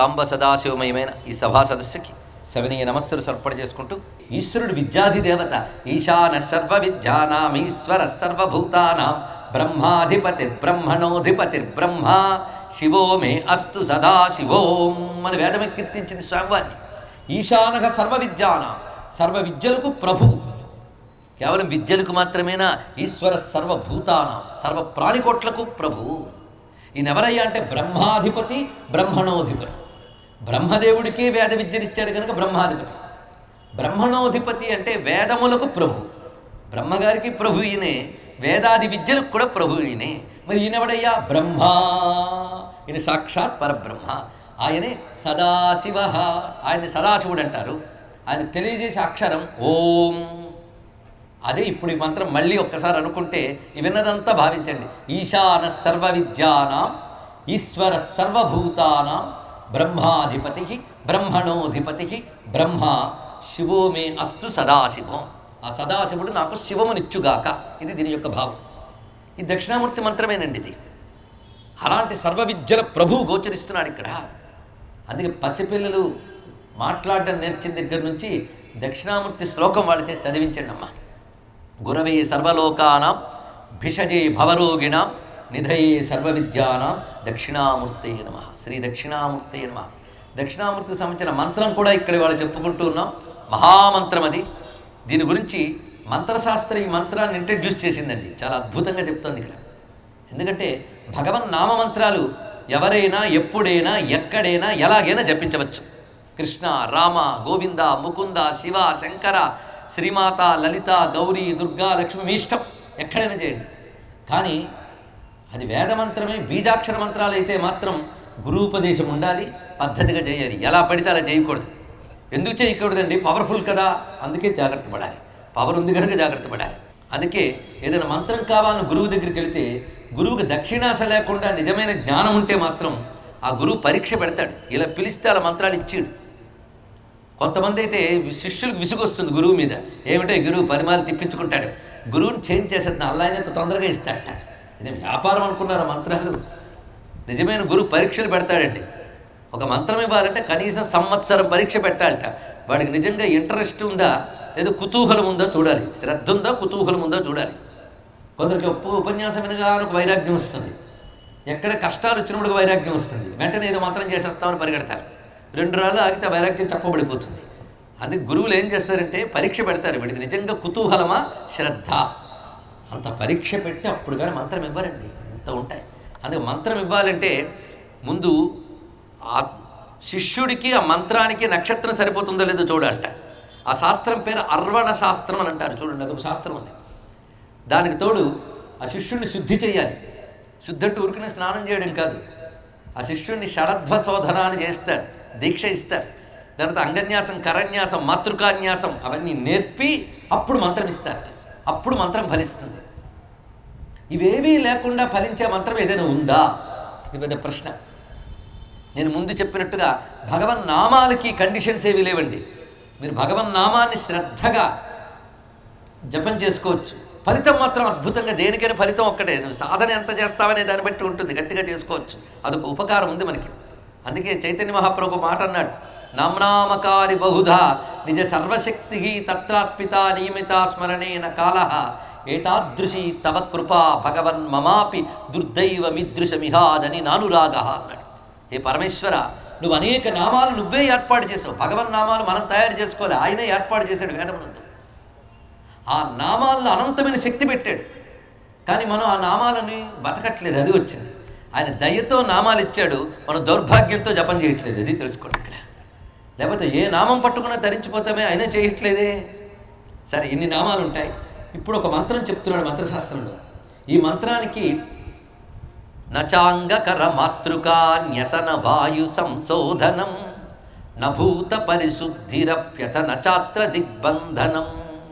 సాంబ సదాశివమయమైన ఈ సభా సదస్సుకి శవనీయ నమస్సులు సమర్పణ చేసుకుంటూ ఈశ్వరుడు విద్యాధి దేవత ఈశాన సర్వ విద్యానాం ఈశ్వర సర్వభూతానాం బ్రహ్మాధిపతి బ్రహ్మణోధిపతి బ్రహ్మ శివో మే అస్తు సదా శివోం మన వేదమే కీర్తించింది స్వామివారిని ఈశానక సర్వ విద్యానాం సర్వ విద్యలకు ప్రభువు కేవలం విద్యలకు మాత్రమేనా ఈశ్వర సర్వభూతానం సర్వ ప్రాణికోట్లకు ప్రభు ఈయన ఎవరయ్యా అంటే బ్రహ్మాధిపతి బ్రహ్మణోధిపతి బ్రహ్మదేవుడికే వేద విద్యనిచ్చాడు కనుక బ్రహ్మాధిపతి బ్రహ్మణోధిపతి అంటే వేదములకు ప్రభు బ్రహ్మగారికి ప్రభు ఈయనే వేదాది విద్యలకు కూడా ప్రభు ఈయనే మరి ఈయనెవడయ్యా బ్రహ్మ ఈయన సాక్షాత్ పరబ్రహ్మ ఆయనే సదాశివ ఆయన సదాశివుడు అంటారు ఆయన తెలియజేసే అక్షరం ఓం అదే ఇప్పుడు ఈ మంత్రం మళ్ళీ ఒక్కసారి అనుకుంటే ఈ విన్నదంతా భావించండి ఈశాన సర్వ విద్యానాం ఈశ్వర సర్వభూతానాం బ్రహ్మాధిపతి బ్రహ్మణోధిపతి బ్రహ్మ శివో మే అస్తు సదాశివం ఆ సదాశివుడు నాకు శివమునిచ్చుగాక ఇది దీని యొక్క భావం ఈ దక్షిణామూర్తి మంత్రమేనండి ఇది అలాంటి సర్వ విద్యల ప్రభువు గోచరిస్తున్నాడు ఇక్కడ అందుకే పసిపిల్లలు మాట్లాడడం నేర్చిన దగ్గర నుంచి దక్షిణామూర్తి శ్లోకం వాళ్ళ చేసి చదివించండి అమ్మా గురవే సర్వలోకానాం భిషజే భవరోగిణాం నిధయే సర్వ విద్యానాం దక్షిణామూర్తే నమ శ్రీ దక్షిణామూర్తే నమ దక్షిణామూర్తికి సంబంధించిన మంత్రం కూడా ఇక్కడ వాళ్ళు చెప్పుకుంటూ ఉన్నాం మహామంత్రం అది దీని గురించి మంత్రశాస్త్రం ఈ మంత్రాన్ని ఇంట్రడ్యూస్ చేసిందండి చాలా అద్భుతంగా చెప్తోంది ఇక్కడ ఎందుకంటే భగవన్ నామమంత్రాలు ఎవరైనా ఎప్పుడైనా ఎక్కడైనా ఎలాగైనా జపించవచ్చు కృష్ణ రామ గోవింద ముకుంద శివ శంకర శ్రీమాత లలిత గౌరీ దుర్గా లక్ష్మి మీ ఇష్టం ఎక్కడైనా చేయండి కానీ అది వేదమంత్రమే బీజాక్షర మంత్రాలు అయితే మాత్రం గురూపదేశం ఉండాలి పద్ధతిగా చేయాలి ఎలా పడితే అలా చేయకూడదు ఎందుకు చేయకూడదండి పవర్ఫుల్ కదా అందుకే జాగ్రత్త పడాలి పవర్ ఉంది కనుక జాగ్రత్త పడాలి అందుకే ఏదైనా మంత్రం కావాలని గురువు దగ్గరికి వెళితే గురువుకి దక్షిణాశ లేకుండా నిజమైన జ్ఞానం ఉంటే మాత్రం ఆ గురువు పరీక్ష పెడతాడు ఇలా పిలిస్తే అలా మంత్రాలు ఇచ్చాడు కొంతమంది అయితే శిష్యులకు విసుగొస్తుంది గురువు మీద ఏమిటో ఈ గురువు పరిమాలు తిప్పించుకుంటాడు గురువుని చేంజ్ చేసేది అల్లా ఆయన తొందరగా ఇస్తాడట ఇది వ్యాపారం అనుకున్నారు మంత్రాలు నిజమైన గురువు పరీక్షలు పెడతాడండి ఒక మంత్రం ఇవ్వాలంటే కనీసం సంవత్సరం పరీక్ష పెట్టాలట వాడికి నిజంగా ఇంట్రెస్ట్ ఉందా లేదా కుతూహలం ఉందా చూడాలి శ్రద్ధ ఉందా కుతూహలం ఉందా చూడాలి కొందరికి ఉప్పు ఉపన్యాసం వినగానే ఒక వైరాగ్యం వస్తుంది ఎక్కడ కష్టాలు వచ్చినప్పుడు వైరాగ్యం వస్తుంది వెంటనే ఏదో మంత్రం చేసేస్తామని పరిగెడతారు రెండు రాళ్ళు ఆగితే ఆ వైరాగ్యం చెప్పబడిపోతుంది అందుకే గురువులు ఏం చేస్తారంటే పరీక్ష పెడతారు వీడికి నిజంగా కుతూహలమా శ్రద్ధ అంత పరీక్ష పెట్టి అప్పుడు కానీ మంత్రం ఇవ్వరండి అంత ఉంటాయి అందుకే మంత్రం ఇవ్వాలంటే ముందు ఆ శిష్యుడికి ఆ మంత్రానికి నక్షత్రం సరిపోతుందో లేదో చూడాలట ఆ శాస్త్రం పేరు అర్వణ శాస్త్రం అని అంటారు చూడండి అదొక శాస్త్రం ఉంది దానికి తోడు ఆ శిష్యుడిని శుద్ధి చేయాలి శుద్ధి అంటే ఉరికిన స్నానం చేయడం కాదు ఆ శిష్యుడిని షడధ్వ శోధన అని చేస్తారు దీక్ష ఇస్తారు తర్వాత అంగన్యాసం కరన్యాసం మాతృకాన్యాసం అవన్నీ నేర్పి అప్పుడు మంత్రం ఇస్తారు అప్పుడు మంత్రం ఫలిస్తుంది ఇవేవీ లేకుండా ఫలించే మంత్రం ఏదైనా ఉందా ఇది పెద్ద ప్రశ్న నేను ముందు చెప్పినట్టుగా భగవన్ నామాలకి కండిషన్స్ ఏవి లేవండి మీరు భగవన్ నామాన్ని శ్రద్ధగా జపం చేసుకోవచ్చు ఫలితం మాత్రం అద్భుతంగా దేనికైనా ఫలితం ఒక్కటే నువ్వు సాధన ఎంత చేస్తావనే దాన్ని బట్టి ఉంటుంది గట్టిగా చేసుకోవచ్చు అదొక ఉపకారం ఉంది మనకి అందుకే చైతన్య మహాప్రభు ఒక మాట అన్నాడు నామ్నామకారి బహుధా నిజ సర్వశక్తి తత్రాత్పిత నియమిత స్మరణేన కాల ఏతాదృశి తవ కృపా భగవన్ మమాపి దుర్దైవ మిదృశమిహాదని నానురాగ అన్నాడు ఏ పరమేశ్వర నువ్వు అనేక నామాలు నువ్వే ఏర్పాటు చేసావు భగవన్ నామాలు మనం తయారు చేసుకోవాలి ఆయనే ఏర్పాటు చేశాడు వేదమునందు ఆ నామాల్లో అనంతమైన శక్తి పెట్టాడు కానీ మనం ఆ నామాలని బతకట్లేదు అది వచ్చింది ఆయన దయతో నామాలు ఇచ్చాడు మనం దౌర్భాగ్యంతో జపం చేయట్లేదు అది తెలుసుకోండి ఇక్కడ లేకపోతే ఏ నామం పట్టుకున్నా ధరించిపోతామే అయినా చేయట్లేదే సరే ఇన్ని నామాలు ఉంటాయి ఇప్పుడు ఒక మంత్రం చెప్తున్నాడు మంత్రశాస్త్రంలో ఈ మంత్రానికి నచాంగకర మాతృకాన్యసన వాయు సంశోధనం నభూత పరిశుద్ధిరప్యత నచాత్ర దిగ్బంధనం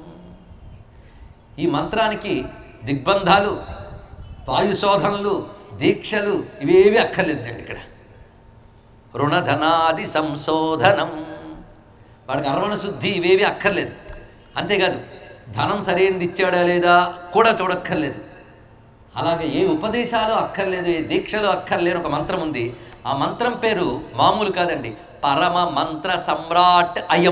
ఈ మంత్రానికి దిగ్బంధాలు వాయుశోధనలు దీక్షలు ఇవేవి అక్కర్లేదు రండి ఇక్కడ రుణధనాది సంశోధనం వాడికి అర్వణ శుద్ధి ఇవేవి అక్కర్లేదు అంతేకాదు ధనం సరైనది ఇచ్చాడా లేదా కూడా చూడక్కర్లేదు అలాగే ఏ ఉపదేశాలు అక్కర్లేదు ఏ దీక్షలు అక్కర్లేని ఒక మంత్రం ఉంది ఆ మంత్రం పేరు మామూలు కాదండి పరమ మంత్ర సమ్రాట్ అయం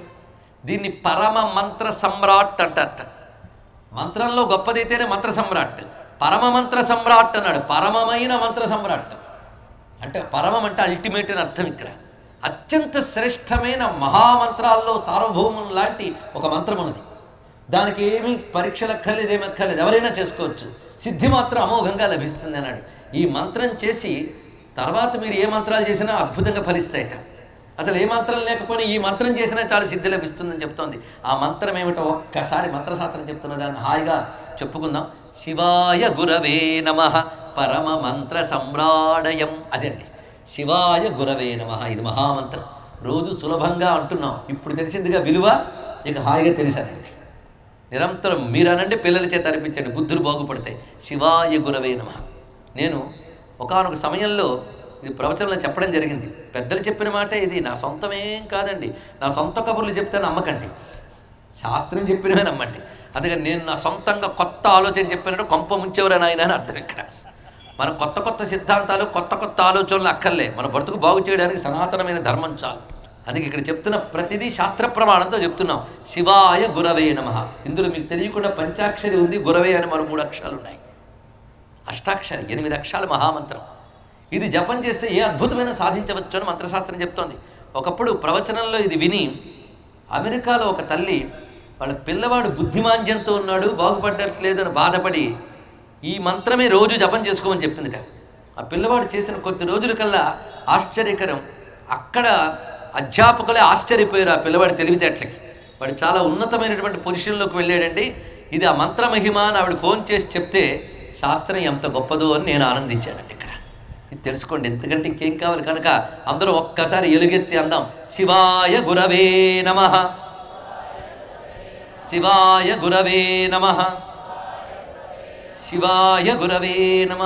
దీన్ని పరమ మంత్ర సమ్రాట్ అంటారట మంత్రంలో గొప్పదైతేనే మంత్ర సమ్రాట్ పరమ మంత్ర సమ్రాట్ అన్నాడు పరమమైన మంత్ర సమ్రాట్ అంటే పరమం అంటే అల్టిమేట్ అని అర్థం ఇక్కడ అత్యంత శ్రేష్టమైన మహామంత్రాల్లో సార్వభౌమం లాంటి ఒక మంత్రం ఉన్నది దానికి ఏమీ పరీక్షలు అక్కర్లేదు ఏమి అక్కర్లేదు ఎవరైనా చేసుకోవచ్చు సిద్ధి మాత్రం అమోఘంగా లభిస్తుంది అన్నాడు ఈ మంత్రం చేసి తర్వాత మీరు ఏ మంత్రాలు చేసినా అద్భుతంగా ఫలిస్తాయట అసలు ఏ మంత్రం లేకపోయినా ఈ మంత్రం చేసినా చాలా సిద్ధి లభిస్తుందని చెప్తోంది ఆ మంత్రం ఏమిటో ఒక్కసారి మంత్రశాస్త్రం చెప్తున్న దాన్ని హాయిగా చెప్పుకుందాం శివాయ గురవే నమ పరమ మంత్ర సమ్రాడయం అదండి శివాయ గురవే నమ ఇది మహామంత్రం రోజు సులభంగా అంటున్నాం ఇప్పుడు తెలిసిందిగా విలువ ఇక హాయిగా తెలిసానండి నిరంతరం మీరు అనండి పిల్లల చేత అనిపించండి బుద్ధులు బాగుపడతాయి శివాయ గురవే నమ నేను ఒకానొక సమయంలో ఇది ప్రవచనంలో చెప్పడం జరిగింది పెద్దలు చెప్పిన మాటే ఇది నా సొంతమేం కాదండి నా సొంత కబుర్లు చెప్తే నమ్మకండి శాస్త్రం చెప్పినవే నమ్మండి అందుకని నేను నా సొంతంగా కొత్త ఆలోచన చెప్పినట్టు కొంప ముంచేవరా నాయన అని అర్థం ఇక్కడ మన కొత్త కొత్త సిద్ధాంతాలు కొత్త కొత్త ఆలోచనలు అక్కర్లే మన బ్రతుకు బాగు చేయడానికి సనాతనమైన ధర్మం చాలు అందుకే ఇక్కడ చెప్తున్న ప్రతిదీ శాస్త్ర ప్రమాణంతో చెప్తున్నాం శివాయ గురవే నమ ఇందులో మీకు తెలియకుండా పంచాక్షరి ఉంది గురవే అని మరో మూడు అక్షరాలు ఉన్నాయి అష్టాక్షరి ఎనిమిది అక్షరాల మహామంత్రం ఇది జపం చేస్తే ఏ అద్భుతమైన సాధించవచ్చు అని మంత్రశాస్త్రం చెప్తోంది ఒకప్పుడు ప్రవచనంలో ఇది విని అమెరికాలో ఒక తల్లి వాళ్ళ పిల్లవాడు బుద్ధిమాంద్యంతో ఉన్నాడు బాగుపడట్లేదని బాధపడి ఈ మంత్రమే రోజు జపం చేసుకోమని చెప్పిందిట ఆ పిల్లవాడు చేసిన కొద్ది రోజుల కల్లా ఆశ్చర్యకరం అక్కడ అధ్యాపకులే ఆశ్చర్యపోయారు ఆ పిల్లవాడి తెలివితేటలకి వాడు చాలా ఉన్నతమైనటువంటి పొజిషన్లోకి వెళ్ళాడండి ఇది ఆ మంత్ర మహిమ అని ఆవిడ ఫోన్ చేసి చెప్తే శాస్త్రం ఎంత గొప్పదో అని నేను ఆనందించానండి ఇక్కడ ఇది తెలుసుకోండి ఎందుకంటే ఇంకేం కావాలి కనుక అందరూ ఒక్కసారి ఎలుగెత్తి అందాం శివాయ గురవే నమ శివాయ గురవే నమ శివాయ గురవే నమ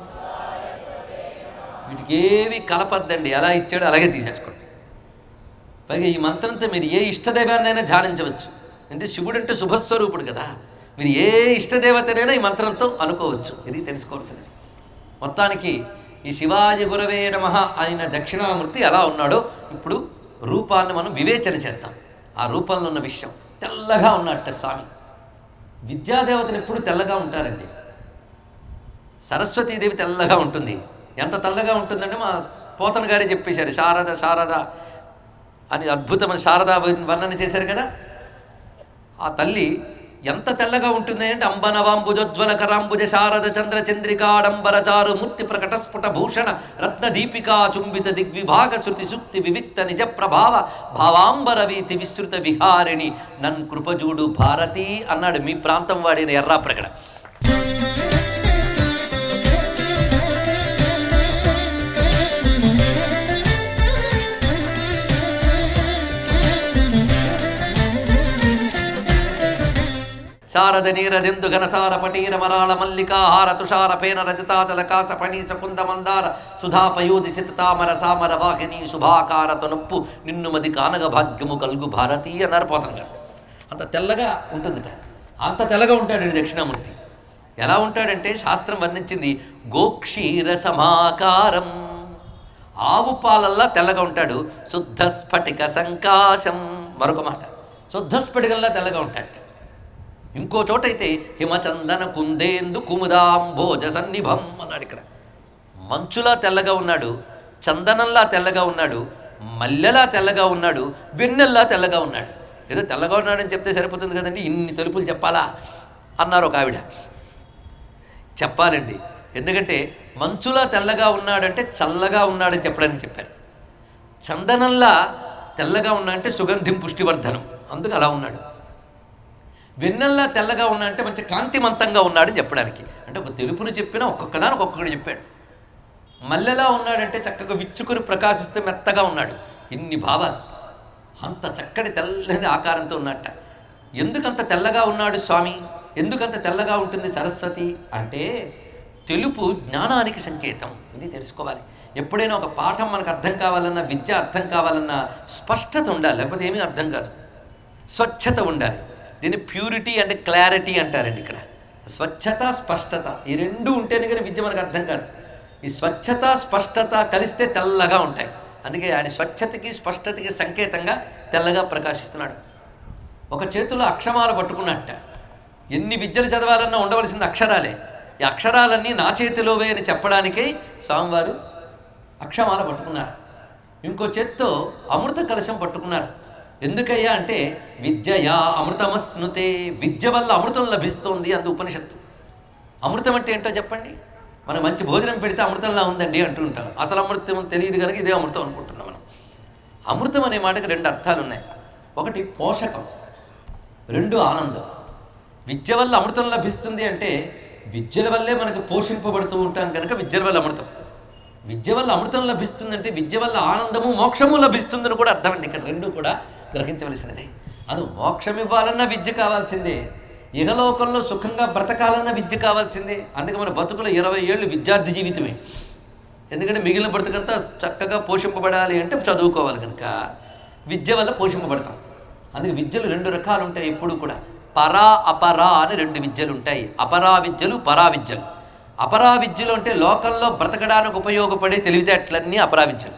వీటికి ఏవి కలపద్దండి ఎలా ఇచ్చాడో అలాగే తీసేసుకోండి పైగా ఈ మంత్రంతో మీరు ఏ ఇష్టదైవాన్నైనా ధ్యానించవచ్చు అంటే శివుడు అంటే శుభస్వరూపుడు కదా మీరు ఏ ఇష్టదేవతనైనా ఈ మంత్రంతో అనుకోవచ్చు ఇది తెలుసుకోవాల్సింది మొత్తానికి ఈ శివాయ గురవే నమ అయిన దక్షిణామూర్తి ఎలా ఉన్నాడో ఇప్పుడు రూపాన్ని మనం వివేచన చేద్దాం ఆ రూపంలో ఉన్న విషయం తెల్లగా ఉన్నట్ట స్వామి విద్యాదేవతలు ఎప్పుడు తెల్లగా ఉంటారండి సరస్వతీదేవి తెల్లగా ఉంటుంది ఎంత తెల్లగా ఉంటుందంటే మా పోతన గారే చెప్పేశారు శారద శారద అని అద్భుతమైన శారద వర్ణన చేశారు కదా ఆ తల్లి ఎంత తెల్లగా ఉంటుంది అంటే అంబనవాంబుజోజ్వల కరాంబుజ శారద చంద్ర చంద్రికాడంబరచారు మూర్తి ప్రకట స్ఫుట భూషణ రత్న దీపికా చుంబిత దిగ్విభాగ శృతి సుక్తి వివిక్త నిజ ప్రభావ భావాంబర వీతి విస్తృత విహారిణి నన్ కృపజూడు భారతి అన్నాడు మీ ప్రాంతం వాడిన ఎర్రా ప్రకట శారద నీరదెందు ఘనసార పటీర మరాళ మల్లికాహార తుషార పేన రజతాచల కాస పణీస కుంద మందార సుధాపయోధి సితామర సామర వాహిని శుభాకారత నొప్పు నిన్ను మది కానగ భాగ్యము కలుగు భారతీ అన్నారు పోతన గారు అంత తెల్లగా ఉంటుందిట అంత తెల్లగా ఉంటాడండి దక్షిణామూర్తి ఎలా ఉంటాడంటే శాస్త్రం వర్ణించింది గోక్షీర సమాకారం ఆవు పాలల్లా తెల్లగా ఉంటాడు శుద్ధ స్ఫటిక సంకాశం మరొక మాట శుద్ధ స్ఫటికల్లా తెల్లగా ఉంటాడు ఇంకో చోట అయితే హిమచందన కుందేందు కుముదాంభోజ సన్నిభం అన్నాడు ఇక్కడ మంచులా తెల్లగా ఉన్నాడు చందనంలా తెల్లగా ఉన్నాడు మల్లెలా తెల్లగా ఉన్నాడు వెన్నెల్లా తెల్లగా ఉన్నాడు ఏదో తెల్లగా ఉన్నాడని చెప్తే సరిపోతుంది కదండి ఇన్ని తెలుపులు చెప్పాలా అన్నారు ఒక ఆవిడ చెప్పాలండి ఎందుకంటే మంచులా తెల్లగా ఉన్నాడంటే చల్లగా ఉన్నాడని చెప్పడానికి చెప్పారు చందనంలా తెల్లగా ఉన్నాడంటే సుగంధిం పుష్టివర్ధనం అందుకు అలా ఉన్నాడు వెన్నెల్లా తెల్లగా ఉన్నా అంటే మంచి కాంతిమంతంగా ఉన్నాడని చెప్పడానికి అంటే ఒక తెలుపును చెప్పినా ఒక్కొక్కదాని ఒక్కొక్కడు చెప్పాడు మల్లెలా ఉన్నాడంటే చక్కగా విచ్చుకుని ప్రకాశిస్తూ మెత్తగా ఉన్నాడు ఇన్ని భావాలు అంత చక్కటి తెల్లని ఆకారంతో ఉన్నట్ట ఎందుకంత తెల్లగా ఉన్నాడు స్వామి ఎందుకంత తెల్లగా ఉంటుంది సరస్వతి అంటే తెలుపు జ్ఞానానికి సంకేతం ఇది తెలుసుకోవాలి ఎప్పుడైనా ఒక పాఠం మనకు అర్థం కావాలన్నా విద్య అర్థం కావాలన్నా స్పష్టత ఉండాలి లేకపోతే ఏమీ అర్థం కాదు స్వచ్ఛత ఉండాలి దీన్ని ప్యూరిటీ అండ్ క్లారిటీ అంటారండి ఇక్కడ స్వచ్ఛత స్పష్టత ఈ రెండు ఉంటేనే కానీ విద్య మనకు అర్థం కాదు ఈ స్వచ్ఛత స్పష్టత కలిస్తే తెల్లగా ఉంటాయి అందుకే ఆయన స్వచ్ఛతకి స్పష్టతకి సంకేతంగా తెల్లగా ప్రకాశిస్తున్నాడు ఒక చేతిలో అక్షమాల పట్టుకున్నట్ట ఎన్ని విద్యలు చదవాలన్నా ఉండవలసిన అక్షరాలే ఈ అక్షరాలన్నీ నా చేతిలోవే అని చెప్పడానికే స్వామివారు అక్షమాల పట్టుకున్నారు ఇంకో చేత్తో అమృత కలశం పట్టుకున్నారు ఎందుకయ్యా అంటే విద్యయా అమృతమస్నుతే విద్య వల్ల అమృతం లభిస్తోంది అందు ఉపనిషత్తు అమృతం అంటే ఏంటో చెప్పండి మనం మంచి భోజనం పెడితే అమృతంలా ఉందండి అంటూ ఉంటాం అసలు అమృతం తెలియదు కనుక ఇదే అమృతం అనుకుంటున్నాం మనం అమృతం అనే మాటకి రెండు అర్థాలు ఉన్నాయి ఒకటి పోషకం రెండు ఆనందం విద్య వల్ల అమృతం లభిస్తుంది అంటే విద్యల వల్లే మనకు పోషింపబడుతూ ఉంటాం కనుక విద్యల వల్ల అమృతం విద్య వల్ల అమృతం లభిస్తుందంటే విద్య వల్ల ఆనందము మోక్షము లభిస్తుందని కూడా అర్థం అండి ఇక్కడ రెండు కూడా గ్రహించవలసినదే అను మోక్షం ఇవ్వాలన్నా విద్య కావాల్సిందే ఇహలోకంలో సుఖంగా బ్రతకాలన్నా విద్య కావాల్సిందే అందుకే మన బతుకులో ఇరవై ఏళ్ళు విద్యార్థి జీవితమే ఎందుకంటే మిగిలిన బ్రతుకంతా చక్కగా పోషింపబడాలి అంటే చదువుకోవాలి కనుక విద్య వల్ల పోషింపబడతాం అందుకే విద్యలు రెండు రకాలు ఉంటాయి ఎప్పుడు కూడా పరా అపరా అని రెండు విద్యలు ఉంటాయి అపరా విద్యలు పరా విద్యలు అపరా విద్యలు అంటే లోకంలో బ్రతకడానికి ఉపయోగపడే తెలివితేటలన్నీ అపరా విద్యలు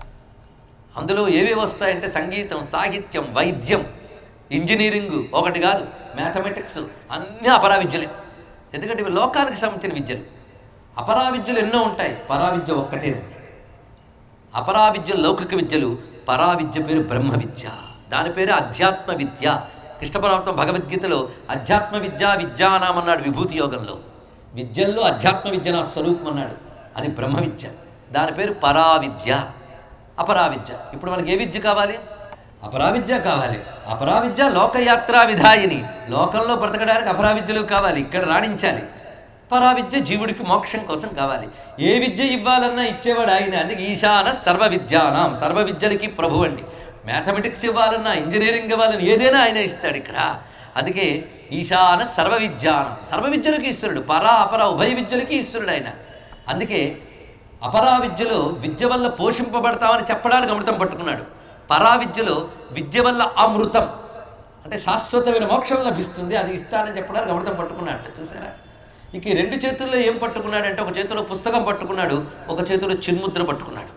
అందులో ఏవేవి వస్తాయంటే సంగీతం సాహిత్యం వైద్యం ఇంజనీరింగ్ ఒకటి కాదు మ్యాథమెటిక్స్ అన్నీ అపరా విద్యలే ఎందుకంటే ఇవి లోకానికి సంబంధించిన విద్యలు అపరా విద్యలు ఎన్నో ఉంటాయి పరా విద్య ఒక్కటే ఉంది అపరా విద్య లౌకిక విద్యలు పరా విద్య పేరు బ్రహ్మ విద్య దాని పేరు అధ్యాత్మ విద్య కృష్ణ పరమాత్మ భగవద్గీతలో అధ్యాత్మ విద్య విద్యానాం అన్నాడు విభూతి యోగంలో విద్యల్లో అధ్యాత్మ విద్య నా స్వరూపం అన్నాడు అది బ్రహ్మ విద్య దాని పేరు పరా విద్య అపరా విద్య ఇప్పుడు మనకి ఏ విద్య కావాలి అపరా విద్య కావాలి అపరా విద్య లోకయాత్రా విధాయిని లోకంలో బ్రతకడానికి అపరా విద్యలు కావాలి ఇక్కడ రాణించాలి పరా విద్య జీవుడికి మోక్షం కోసం కావాలి ఏ విద్య ఇవ్వాలన్నా ఇచ్చేవాడు ఆయన అందుకే ఈశాన సర్వ విద్యానాం సర్వ విద్యలకి ప్రభు అండి మ్యాథమెటిక్స్ ఇవ్వాలన్నా ఇంజనీరింగ్ ఇవ్వాలన్నా ఏదైనా ఆయన ఇస్తాడు ఇక్కడ అందుకే ఈశాన సర్వ విద్యానం సర్వ విద్యలకి ఈశ్వరుడు పరా అపర ఉభయ విద్యలకి ఈశ్వరుడు ఆయన అందుకే అపరా విద్యలో విద్య వల్ల పోషింపబడతామని చెప్పడానికి అమృతం పట్టుకున్నాడు పరా విద్యలో విద్య వల్ల అమృతం అంటే శాశ్వతమైన మోక్షం లభిస్తుంది అది ఇస్తానని చెప్పడానికి అమృతం పట్టుకున్నాడు చూసారా ఇక ఈ రెండు చేతుల్లో ఏం పట్టుకున్నాడంటే ఒక చేతిలో పుస్తకం పట్టుకున్నాడు ఒక చేతిలో చిన్ముద్ర పట్టుకున్నాడు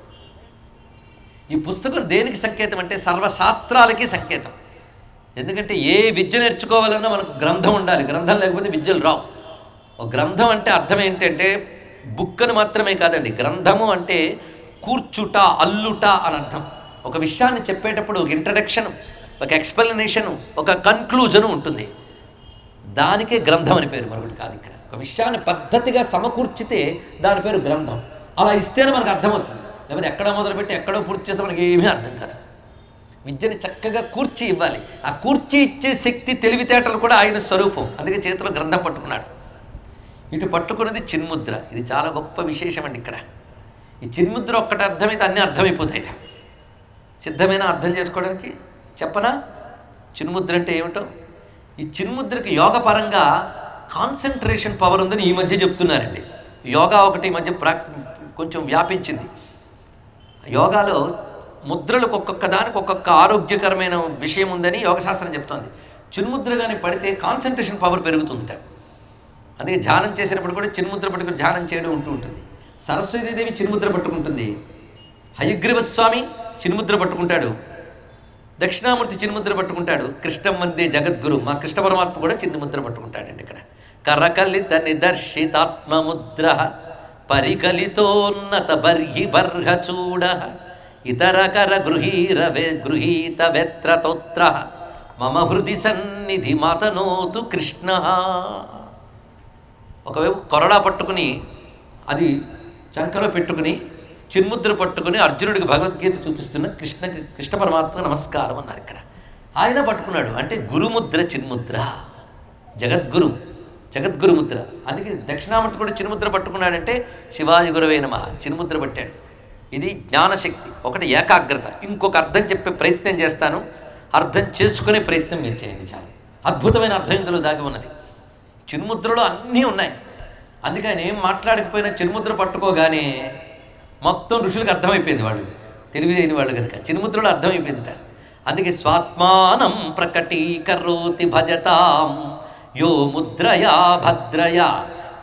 ఈ పుస్తకం దేనికి సంకేతం అంటే సర్వశాస్త్రాలకి సంకేతం ఎందుకంటే ఏ విద్య నేర్చుకోవాలన్నా మనకు గ్రంథం ఉండాలి గ్రంథం లేకపోతే విద్యలు రావు ఒక గ్రంథం అంటే అర్థం ఏంటంటే బుక్ అని మాత్రమే కాదండి గ్రంథము అంటే కూర్చుట అల్లుట అని అర్థం ఒక విషయాన్ని చెప్పేటప్పుడు ఒక ఇంట్రడక్షన్ ఒక ఎక్స్ప్లెనేషన్ ఒక కన్క్లూజన్ ఉంటుంది దానికే గ్రంథం అని పేరు మరొకటి కాదు ఇక్కడ ఒక విషయాన్ని పద్ధతిగా సమకూర్చితే దాని పేరు గ్రంథం అలా ఇస్తేనే మనకు అర్థమవుతుంది లేకపోతే ఎక్కడ మొదలుపెట్టి ఎక్కడో పూర్తి చేస్తే మనకి ఏమీ అర్థం కాదు విద్యని చక్కగా కూర్చి ఇవ్వాలి ఆ కూర్చి ఇచ్చే శక్తి తెలివితేటలు కూడా ఆయన స్వరూపం అందుకే చేతిలో గ్రంథం పట్టుకున్నాడు ఇటు పట్టుకున్నది చిన్ముద్ర ఇది చాలా గొప్ప విశేషం అండి ఇక్కడ ఈ చిన్ముద్ర ఒక్కటి అర్థమైతే అన్నీ అర్థమైపోతాయిట సిద్ధమైన అర్థం చేసుకోవడానికి చెప్పనా చిన్ముద్ర అంటే ఏమిటో ఈ చిన్ముద్రకి యోగపరంగా కాన్సన్ట్రేషన్ పవర్ ఉందని ఈ మధ్య చెప్తున్నారండి యోగా ఒకటి ఈ మధ్య ప్రా కొంచెం వ్యాపించింది యోగాలో ముద్రలకు ఒక్కొక్క దానికి ఒక్కొక్క ఆరోగ్యకరమైన విషయం ఉందని యోగశాస్త్రం చెప్తోంది చిన్ముద్ర కానీ పడితే కాన్సన్ట్రేషన్ పవర్ పెరుగుతుందిట అందుకే ధ్యానం చేసినప్పుడు కూడా చిన్ముద్ర పట్టుకుని ధ్యానం చేయడం ఉంటూ ఉంటుంది సరస్వతీదేవి చిన్ముద్ర పట్టుకుంటుంది హయగ్రీవ స్వామి చిన్ముద్ర పట్టుకుంటాడు దక్షిణామూర్తి చిన్ముద్ర పట్టుకుంటాడు కృష్ణం వందే జగద్గురు మా కృష్ణ పరమాత్మ కూడా చిన్ముద్ర పట్టుకుంటాడండి ఇక్కడ కరకలిత నిదర్శితాత్మముద్ర పరికలితోన్నత బర్హి బర్హ చూడ ఇతర కర గృహీర వే గృహీత వెత్రతోత్ర మమ హృది సన్నిధి మాతనోతు కృష్ణ ఒకవైపు కొరడా పట్టుకుని అది చంకలో పెట్టుకుని చిన్ముద్ర పట్టుకుని అర్జునుడికి భగవద్గీత చూపిస్తున్న కృష్ణ కృష్ణ పరమాత్మ నమస్కారం అన్నారు ఇక్కడ ఆయన పట్టుకున్నాడు అంటే గురుముద్ర చిన్ముద్ర జగద్గురు జగద్గురు ముద్ర అందుకే దక్షిణామూర్తి కూడా చిన్ముద్ర పట్టుకున్నాడంటే శివాజీ గురువే నమ చిన్ముద్ర పట్టాడు ఇది జ్ఞానశక్తి ఒకటి ఏకాగ్రత ఇంకొక అర్థం చెప్పే ప్రయత్నం చేస్తాను అర్థం చేసుకునే ప్రయత్నం మీరు చేయండి చాలు అద్భుతమైన అర్థం ఇందులో దాగి ఉన్నది చిన్ముద్రలో అన్నీ ఉన్నాయి అందుకే ఆయన ఏం మాట్లాడకపోయినా చిన్ముద్ర పట్టుకోగానే మొత్తం ఋషులకు అర్థమైపోయింది వాళ్ళు తెలివిలేని వాళ్ళు కనుక చిన్ముద్రలో అర్థమైపోయిందిట అందుకే స్వాత్మానం ప్రకటీకరోతి భజతాం యో ముద్రయా భద్రయా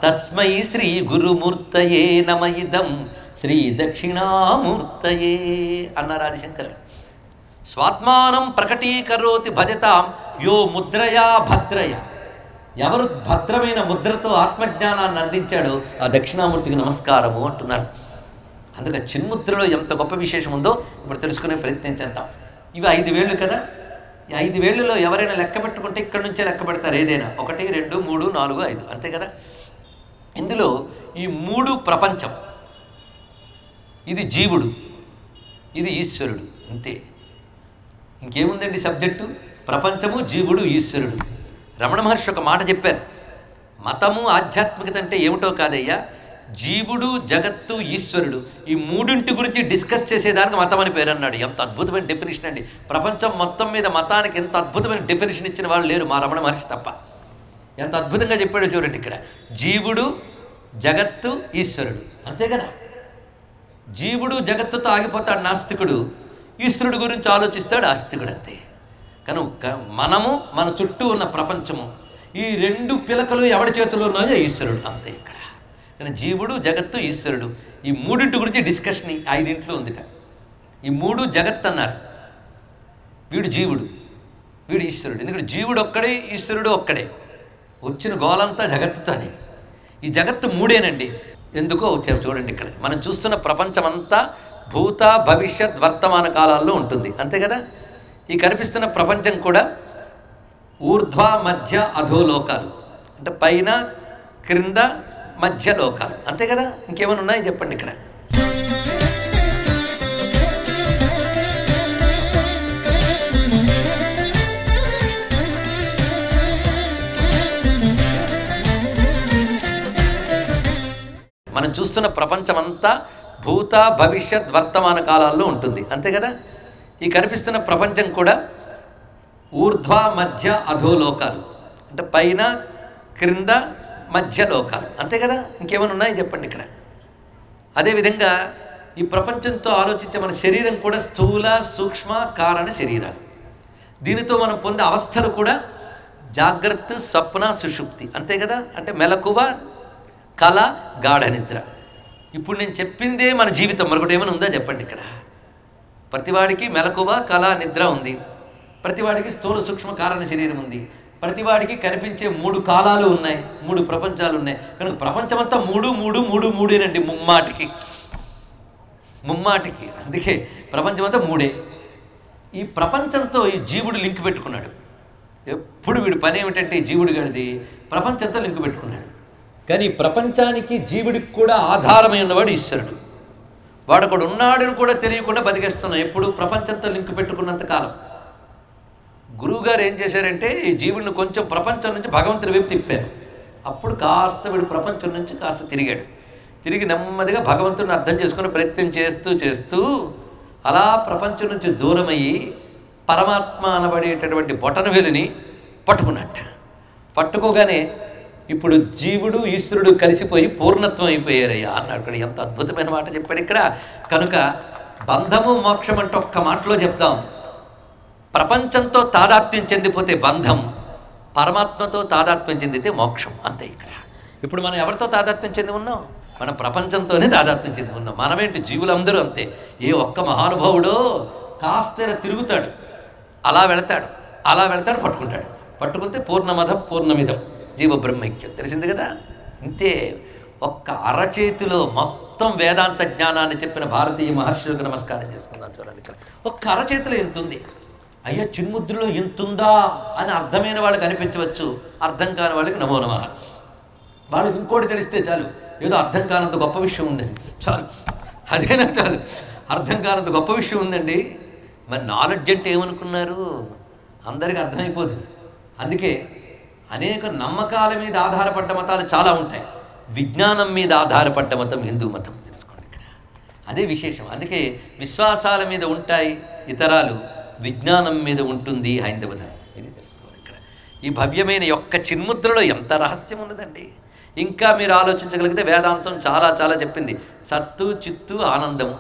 తస్మై శ్రీ గురుమూర్తయే నమ ఇదం శ్రీ దక్షిణామూర్తయే అన్నారు ఆదిశంకరులు స్వాత్మానం ప్రకటీకరోతి భజతాం యో ముద్రయా భద్రయ ఎవరు భద్రమైన ముద్రతో ఆత్మజ్ఞానాన్ని అందించాడో ఆ దక్షిణామూర్తికి నమస్కారము అంటున్నారు అందుకే చిన్ముద్రలో ఎంత గొప్ప విశేషం ఉందో ఇప్పుడు తెలుసుకునే ప్రయత్నం చేద్దాం ఇవి ఐదు వేళ్ళు కదా ఈ ఐదు వేళ్ళలో ఎవరైనా లెక్క పెట్టుకుంటే ఇక్కడి నుంచే లెక్క పెడతారు ఏదైనా ఒకటి రెండు మూడు నాలుగు ఐదు అంతే కదా ఇందులో ఈ మూడు ప్రపంచం ఇది జీవుడు ఇది ఈశ్వరుడు అంతే ఇంకేముందండి సబ్జెక్టు ప్రపంచము జీవుడు ఈశ్వరుడు రమణ మహర్షి ఒక మాట చెప్పారు మతము ఆధ్యాత్మికత అంటే ఏమిటో కాదయ్యా జీవుడు జగత్తు ఈశ్వరుడు ఈ మూడింటి గురించి డిస్కస్ చేసేదానికి మతం అని పేరు అన్నాడు ఎంత అద్భుతమైన డెఫినేషన్ అండి ప్రపంచం మొత్తం మీద మతానికి ఎంత అద్భుతమైన డెఫినేషన్ ఇచ్చిన వాళ్ళు లేరు మా రమణ మహర్షి తప్ప ఎంత అద్భుతంగా చెప్పాడో చూడండి ఇక్కడ జీవుడు జగత్తు ఈశ్వరుడు అంతే కదా జీవుడు జగత్తుతో ఆగిపోతాడు నాస్తికుడు ఈశ్వరుడు గురించి ఆలోచిస్తాడు ఆస్తికుడు అంతే కనుక మనము మన చుట్టూ ఉన్న ప్రపంచము ఈ రెండు పిలకలు ఎవడి చేతిలో ఉన్నాయో ఈశ్వరుడు అంతే ఇక్కడ కానీ జీవుడు జగత్తు ఈశ్వరుడు ఈ మూడింటి గురించి డిస్కషన్ ఈ ఐదింట్లో ఉందిట ఈ మూడు జగత్ అన్నారు వీడు జీవుడు వీడు ఈశ్వరుడు ఎందుకంటే జీవుడు ఒక్కడే ఈశ్వరుడు ఒక్కడే వచ్చిన గోలంతా జగత్తుతోనే ఈ జగత్తు మూడేనండి ఎందుకో చెప్ చూడండి ఇక్కడ మనం చూస్తున్న ప్రపంచం అంతా భూత భవిష్యత్ వర్తమాన కాలాల్లో ఉంటుంది అంతే కదా ఈ కనిపిస్తున్న ప్రపంచం కూడా ఊర్ధ్వ మధ్య అధోలోకాలు అంటే పైన క్రింద మధ్య లోకాలు అంతే కదా ఇంకేమైనా ఉన్నాయి చెప్పండి ఇక్కడ మనం చూస్తున్న ప్రపంచం అంతా భూత భవిష్యత్ వర్తమాన కాలాల్లో ఉంటుంది అంతే కదా ఈ కనిపిస్తున్న ప్రపంచం కూడా ఊర్ధ్వ మధ్య అధోలోకాలు అంటే పైన క్రింద మధ్య లోకాలు అంతే కదా ఇంకేమైనా ఉన్నాయి చెప్పండి ఇక్కడ అదేవిధంగా ఈ ప్రపంచంతో ఆలోచించే మన శరీరం కూడా స్థూల సూక్ష్మ కారణ శరీరాలు దీనితో మనం పొందే అవస్థలు కూడా జాగ్రత్త స్వప్న సుషుప్తి అంతే కదా అంటే మెలకువ కళ గాఢ నిద్ర ఇప్పుడు నేను చెప్పిందే మన జీవితం మరొకటి ఏమైనా ఉందా చెప్పండి ఇక్కడ ప్రతివాడికి మెలకువ కళ నిద్ర ఉంది ప్రతివాడికి స్థూల సూక్ష్మ కారణ శరీరం ఉంది ప్రతివాడికి కనిపించే మూడు కాలాలు ఉన్నాయి మూడు ప్రపంచాలు ఉన్నాయి కనుక ప్రపంచమంతా మూడు మూడు మూడు మూడేనండి ముమ్మాటికి ముమ్మాటికి అందుకే ప్రపంచమంతా మూడే ఈ ప్రపంచంతో ఈ జీవుడు లింక్ పెట్టుకున్నాడు ఎప్పుడు వీడి పని ఏమిటంటే ఈ జీవుడు గడిది ప్రపంచంతో లింక్ పెట్టుకున్నాడు కానీ ఈ ప్రపంచానికి జీవుడికి కూడా ఆధారమై ఉన్నవాడు ఈశ్వరుడు వాడు ఒకడు ఉన్నాడని కూడా తెలియకుండా బతికేస్తున్నాం ఎప్పుడు ప్రపంచంతో లింక్ పెట్టుకున్నంత కాలం గురువుగారు ఏం చేశారంటే ఈ జీవుడిని కొంచెం ప్రపంచం నుంచి భగవంతుడి వైపు తిప్పారు అప్పుడు కాస్త వీడు ప్రపంచం నుంచి కాస్త తిరిగాడు తిరిగి నెమ్మదిగా భగవంతుడిని అర్థం చేసుకుని ప్రయత్నం చేస్తూ చేస్తూ అలా ప్రపంచం నుంచి దూరమయ్యి పరమాత్మ అనబడేటటువంటి బొటన వెలుని పట్టుకున్నట్ట పట్టుకోగానే ఇప్పుడు జీవుడు ఈశ్వరుడు కలిసిపోయి పూర్ణత్వం అయిపోయారయ్యా అన్నాడు ఇక్కడ ఎంత అద్భుతమైన మాట చెప్పాడు ఇక్కడ కనుక బంధము మోక్షం అంటే ఒక్క మాటలో చెప్దాం ప్రపంచంతో తాదాత్మ్యం చెందిపోతే బంధం పరమాత్మతో తాదాత్మ్యం చెందితే మోక్షం అంతే ఇక్కడ ఇప్పుడు మనం ఎవరితో తాదాత్మ్యం చెంది ఉన్నాం మన ప్రపంచంతోనే తాదాత్మ్యం చెంది ఉన్నాం మనమేంటి జీవులందరూ అంతే ఏ ఒక్క మహానుభావుడో కాస్త ఇలా తిరుగుతాడు అలా వెళతాడు అలా వెళతాడు పట్టుకుంటాడు పట్టుకుంటే పూర్ణమధం పూర్ణమిదం జీవ బ్రహ్మైక్యం తెలిసింది కదా ఇంతే ఒక్క అరచేతిలో మొత్తం వేదాంత జ్ఞానాన్ని చెప్పిన భారతీయ మహర్షులకు నమస్కారం చేసుకుందాం చూడండి ఇక్కడ ఒక్క అరచేతిలో ఎంత ఉంది అయ్యా చిన్ముద్రలో ఎంతుందా అని అర్థమైన వాళ్ళకి అనిపించవచ్చు అర్థం కాని వాళ్ళకి నమో నమ వాళ్ళకి ఇంకోటి తెలిస్తే చాలు ఏదో అర్థం కానంత గొప్ప విషయం ఉందండి చాలు అదేనా చాలు అర్థం కానంత గొప్ప విషయం ఉందండి మరి నాలెడ్జ్ అంటే ఏమనుకున్నారు అందరికీ అర్థమైపోతుంది అందుకే అనేక నమ్మకాల మీద ఆధారపడ్డ మతాలు చాలా ఉంటాయి విజ్ఞానం మీద ఆధారపడ్డ మతం హిందూ మతం తెలుసుకోండి ఇక్కడ అదే విశేషం అందుకే విశ్వాసాల మీద ఉంటాయి ఇతరాలు విజ్ఞానం మీద ఉంటుంది హైందవ ధర్మం ఇది తెలుసుకోవాలి ఇక్కడ ఈ భవ్యమైన యొక్క చిన్ముద్రలో ఎంత రహస్యం ఉన్నదండి ఇంకా మీరు ఆలోచించగలిగితే వేదాంతం చాలా చాలా చెప్పింది సత్తు చిత్తు ఆనందము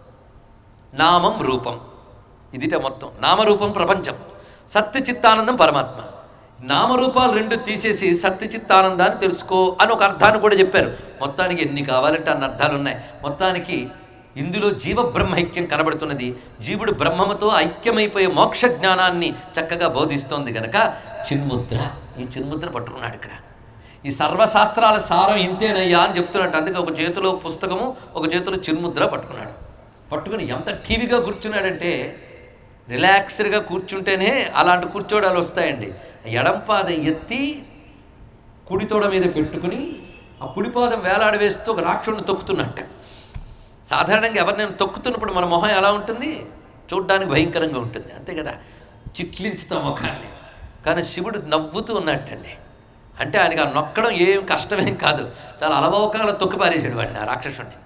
నామం రూపం ఇదిట మొత్తం నామరూపం ప్రపంచం సత్తు చిత్తానందం పరమాత్మ నామరూపాలు రెండు తీసేసి సత్యచిత్తానందాన్ని తెలుసుకో అని ఒక అర్థాన్ని కూడా చెప్పారు మొత్తానికి ఎన్ని కావాలంటే అన్ని అర్థాలు ఉన్నాయి మొత్తానికి ఇందులో జీవ బ్రహ్మైక్యం కనబడుతున్నది జీవుడు బ్రహ్మముతో ఐక్యమైపోయే మోక్ష జ్ఞానాన్ని చక్కగా బోధిస్తోంది గనక చిన్ముద్ర ఈ చిన్ముద్ర పట్టుకున్నాడు ఇక్కడ ఈ సర్వశాస్త్రాల సారం ఇంతేనయ్యా అని చెప్తున్నట్టు అందుకే ఒక చేతిలో పుస్తకము ఒక చేతిలో చిన్ముద్ర పట్టుకున్నాడు పట్టుకుని ఎంత టీవీగా కూర్చున్నాడంటే రిలాక్స్డ్గా కూర్చుంటేనే అలాంటి కూర్చోడాలు వస్తాయండి ఎడంపాదం ఎత్తి కుడితోడ మీద పెట్టుకుని ఆ కుడిపాదం వేలాడవేస్తూ ఒక రాక్షసుని తొక్కుతున్నట్ట సాధారణంగా ఎవరు నేను తొక్కుతున్నప్పుడు మన మొహం ఎలా ఉంటుంది చూడ్డానికి భయంకరంగా ఉంటుంది అంతే కదా చిట్లించుతాం ముఖాన్ని కానీ శివుడు నవ్వుతూ ఉన్నట్టండి అంటే ఆయనకి ఆ నొక్కడం ఏం కష్టమేం కాదు చాలా అలవోకాల తొక్కి పారేసాడు వాడిని ఆ రాక్షసుడిని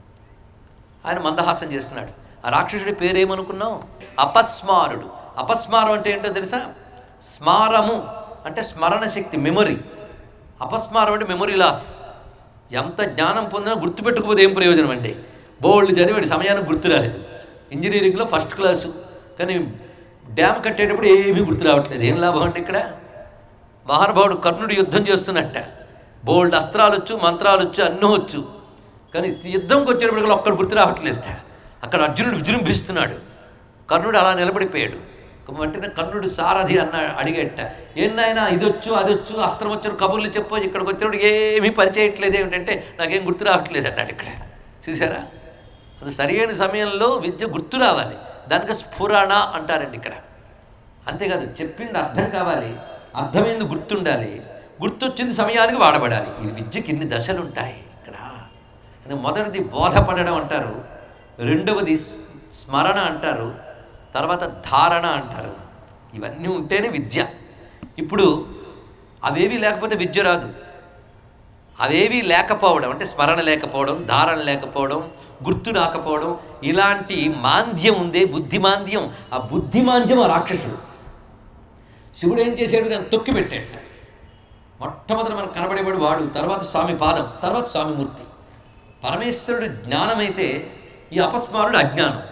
ఆయన మందహాసం చేస్తున్నాడు ఆ రాక్షసుడి పేరేమనుకున్నాం అపస్మారుడు అపస్మారం అంటే ఏంటో తెలుసా స్మారము అంటే స్మరణ శక్తి మెమొరీ అపస్మారం అంటే మెమొరీ లాస్ ఎంత జ్ఞానం పొందినా గుర్తుపెట్టుకోపోతే ఏం ప్రయోజనం అండి బోల్డ్ చదివాడు సమయానికి గుర్తు రాలేదు ఇంజనీరింగ్లో ఫస్ట్ క్లాసు కానీ డ్యామ్ కట్టేటప్పుడు ఏమీ గుర్తు రావట్లేదు ఏం లాభం అంటే ఇక్కడ మహానుభావుడు కర్ణుడు యుద్ధం చేస్తున్నట్ట బోల్డ్ అస్త్రాలు వచ్చు మంత్రాలు వచ్చు అన్నీ వచ్చు కానీ యుద్ధంకి వచ్చేటప్పటికి ఒక్కడు గుర్తు రావట్లేదు అక్కడ అర్జునుడు విజృంభిస్తున్నాడు కర్ణుడు అలా నిలబడిపోయాడు వెంటనే కర్ణుడు సారథి అన్న అడిగేట ఏనాయనా ఇది వచ్చు అది వచ్చు అస్త్రం వచ్చిన కబుర్లు చెప్పు ఇక్కడికి వచ్చినప్పుడు ఏమీ పరిచయట్లేదు ఏమిటంటే నాకేం గుర్తు రావట్లేదు అన్నాడు ఇక్కడ చూసారా అది సరైన సమయంలో విద్య గుర్తు రావాలి దానికి స్ఫురణ అంటారండి ఇక్కడ అంతేకాదు చెప్పింది అర్థం కావాలి అర్థమైంది గుర్తుండాలి గుర్తొచ్చింది సమయానికి వాడబడాలి ఈ విద్యకి ఇన్ని దశలు ఉంటాయి ఇక్కడ అది మొదటిది బోధపడడం అంటారు రెండవది స్- స్మరణ అంటారు తర్వాత ధారణ అంటారు ఇవన్నీ ఉంటేనే విద్య ఇప్పుడు అవేవి లేకపోతే విద్య రాదు అవేవి లేకపోవడం అంటే స్మరణ లేకపోవడం ధారణ లేకపోవడం గుర్తు రాకపోవడం ఇలాంటి మాంద్యం ఉందే బుద్ధి మాంద్యం ఆ బుద్ధి మాంద్యం ఆ రాక్షసుడు శివుడు ఏం చేశాడు దాన్ని తొక్కి పెట్టాడు మొట్టమొదటి మనకు కనబడేవాడు వాడు తర్వాత స్వామి పాదం తర్వాత స్వామి మూర్తి పరమేశ్వరుడు జ్ఞానమైతే ఈ అపస్మారుడు అజ్ఞానం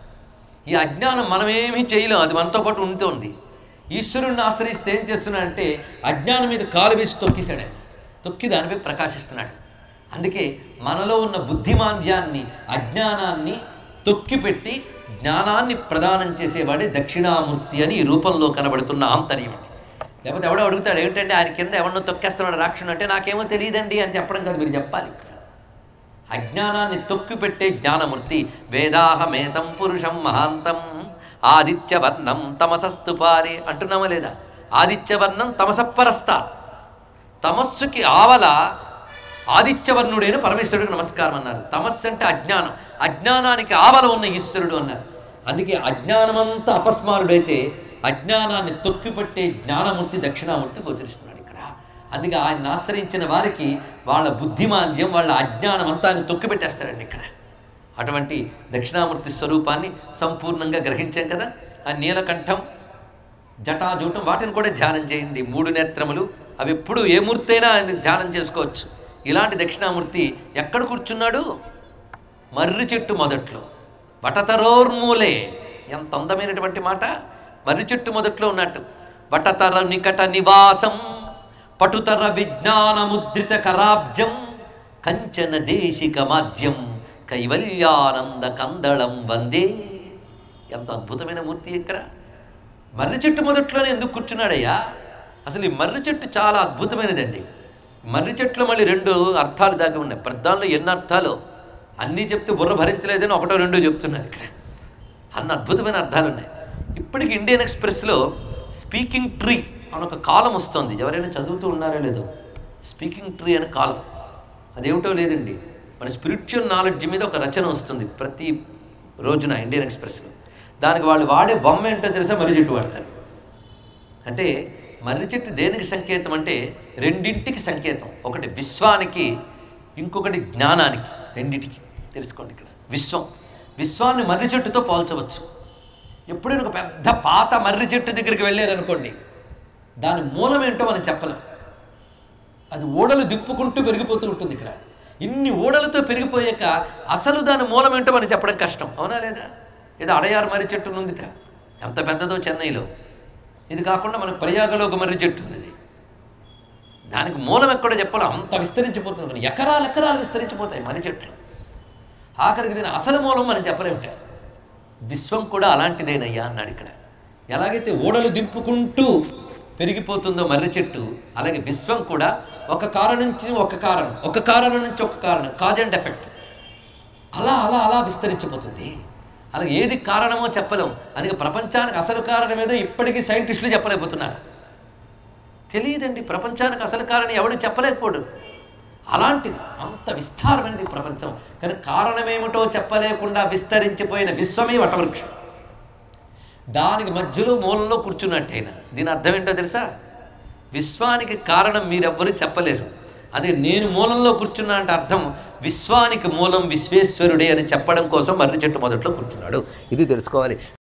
ఈ అజ్ఞానం మనమేమీ చేయలేం అది మనతో పాటు ఉంటుంది ఈశ్వరుణ్ణి ఆశ్రయిస్తే ఏం చేస్తున్నాడంటే అజ్ఞానం మీద కాలు వేసి తొక్కేశాడు ఆయన తొక్కి దానిపై ప్రకాశిస్తున్నాడు అందుకే మనలో ఉన్న బుద్ధిమాంద్యాన్ని అజ్ఞానాన్ని తొక్కిపెట్టి జ్ఞానాన్ని ప్రదానం చేసేవాడే దక్షిణామూర్తి అని ఈ రూపంలో కనబడుతున్న ఆంతర్యం అండి లేకపోతే ఎవడో అడుగుతాడు ఏంటంటే ఆయన కింద ఎవరినో తొక్కేస్తున్నాడు రాక్షసుడు అంటే నాకేమో తెలియదండి అని చెప్పడం కాదు మీరు చెప్పాలి అజ్ఞానాన్ని తొక్కిపెట్టే జ్ఞానమూర్తి వేదాహమేతం పురుషం మహాంతం ఆదిత్యవర్ణం తమసస్తు పారే అంటున్నామా లేదా ఆదిత్యవర్ణం తమసపరస్తా తమస్సుకి ఆవల ఆదిత్యవర్ణుడైన పరమేశ్వరుడికి నమస్కారం అన్నారు తమస్సు అంటే అజ్ఞానం అజ్ఞానానికి ఆవల ఉన్న ఈశ్వరుడు అన్నారు అందుకే అజ్ఞానమంతా అపస్మారుడైతే అజ్ఞానాన్ని తొక్కిపట్టే జ్ఞానమూర్తి దక్షిణామూర్తి గోచరిస్తున్నాడు ఇక్కడ అందుకే ఆయన ఆశ్రయించిన వారికి వాళ్ళ బుద్ధిమాంద్యం వాళ్ళ అజ్ఞానం అంతా ఆయన తొక్కిపెట్టేస్తాడండి ఇక్కడ అటువంటి దక్షిణామూర్తి స్వరూపాన్ని సంపూర్ణంగా గ్రహించాం కదా ఆ నీలకంఠం జటాజూటం వాటిని కూడా ధ్యానం చేయండి మూడు నేత్రములు అవి ఎప్పుడు ఏ మూర్తి అయినా ఆయన ధ్యానం చేసుకోవచ్చు ఇలాంటి దక్షిణామూర్తి ఎక్కడ కూర్చున్నాడు మర్రి చెట్టు మొదట్లో వటతరోర్మూలే ఎంత అందమైనటువంటి మాట మర్రి చెట్టు మొదట్లో ఉన్నట్టు వటతర నికట నివాసం పటుతర విజ్ఞాన ముద్రిత కరాబ్జం కంచన దేశిక మాధ్యం కైవల్యానంద కందళం వందే ఎంత అద్భుతమైన మూర్తి ఇక్కడ మర్రి చెట్టు మొదట్లోనే ఎందుకు కూర్చున్నాడయ్యా అసలు ఈ మర్రి చెట్టు చాలా అద్భుతమైనదండి మర్రి చెట్లు మళ్ళీ రెండు అర్థాలు దాకా ఉన్నాయి ప్రధానంలో ఎన్ని అర్థాలు అన్నీ చెప్తే బుర్ర భరించలేదని ఒకటో రెండో చెప్తున్నారు ఇక్కడ అన్న అద్భుతమైన అర్థాలు ఉన్నాయి ఇప్పటికి ఇండియన్ ఎక్స్ప్రెస్లో స్పీకింగ్ ట్రీ అని ఒక కాలం వస్తుంది ఎవరైనా చదువుతూ ఉన్నారో లేదో స్పీకింగ్ ట్రీ అనే కాలం అదేమిటో లేదండి మన స్పిరిచువల్ నాలెడ్జ్ మీద ఒక రచన వస్తుంది ప్రతి రోజున ఇండియన్ ఎక్స్ప్రెస్లో దానికి వాళ్ళు వాడే బొమ్మ ఏంటో తెలుసా మర్రి చెట్టు వాడతారు అంటే మర్రి చెట్టు దేనికి సంకేతం అంటే రెండింటికి సంకేతం ఒకటి విశ్వానికి ఇంకొకటి జ్ఞానానికి రెండింటికి తెలుసుకోండి ఇక్కడ విశ్వం విశ్వాన్ని మర్రి చెట్టుతో పోల్చవచ్చు ఎప్పుడైనా ఒక పెద్ద పాత మర్రి చెట్టు దగ్గరికి వెళ్ళారనుకోండి దాని మూలం ఏంటో మనం చెప్పలేం అది ఓడలు దిప్పుకుంటూ పెరిగిపోతూ ఉంటుంది ఇక్కడ ఇన్ని ఓడలతో పెరిగిపోయాక అసలు దాని మూలం ఏంటో మనం చెప్పడం కష్టం అవునా లేదా ఏదో అడయారు మర్రి చెట్టు ఉందిట ఎంత పెద్దదో చెన్నైలో ఇది కాకుండా మనకు ప్రయాగలో ఒక మర్రి చెట్టు ఉంది ఇది. దానికి మూలం ఎక్కడో చెప్పాలో అంత విస్తరించిపోతుంది కానీ ఎకరాలు ఎకరాలు విస్తరించిపోతాయి మర్రి చెట్లు ఆఖరికి దీని అసలు మూలం మనం చెప్పలేమిట విశ్వం కూడా అలాంటిదేనయ్యా అన్నాడు ఇక్కడ ఎలాగైతే ఓడలు దింపుకుంటూ పెరిగిపోతుందో మర్రి చెట్టు అలాగే విశ్వం కూడా ఒక కారణం నుంచి ఒక కారణం ఒక కారణం నుంచి ఒక కారణం కాజ్ అండ్ ఎఫెక్ట్ అలా అలా అలా విస్తరించిపోతుంది అలా ఏది కారణమో చెప్పలేం అందుకే ప్రపంచానికి అసలు కారణం ఏదో ఇప్పటికీ సైంటిస్టులు చెప్పలేకపోతున్నారు తెలియదండి ప్రపంచానికి అసలు కారణం ఎవడు చెప్పలేకపోడు అలాంటిది అంత విస్తారమైనది ప్రపంచం కానీ కారణమేమిటో చెప్పలేకుండా విస్తరించిపోయిన విశ్వమే వటవృక్షం దానికి మధ్యలో మూలంలో కూర్చున్నట్టయినా దీని అర్థం ఏంటో తెలుసా విశ్వానికి కారణం మీరెవ్వరూ చెప్పలేరు అదే నేను మూలంలో కూర్చున్నా అంటే అర్థం విశ్వానికి మూలం విశ్వేశ్వరుడే అని చెప్పడం కోసం మర్రి చెట్టు మొదట్లో కూర్చున్నాడు ఇది తెలుసుకోవాలి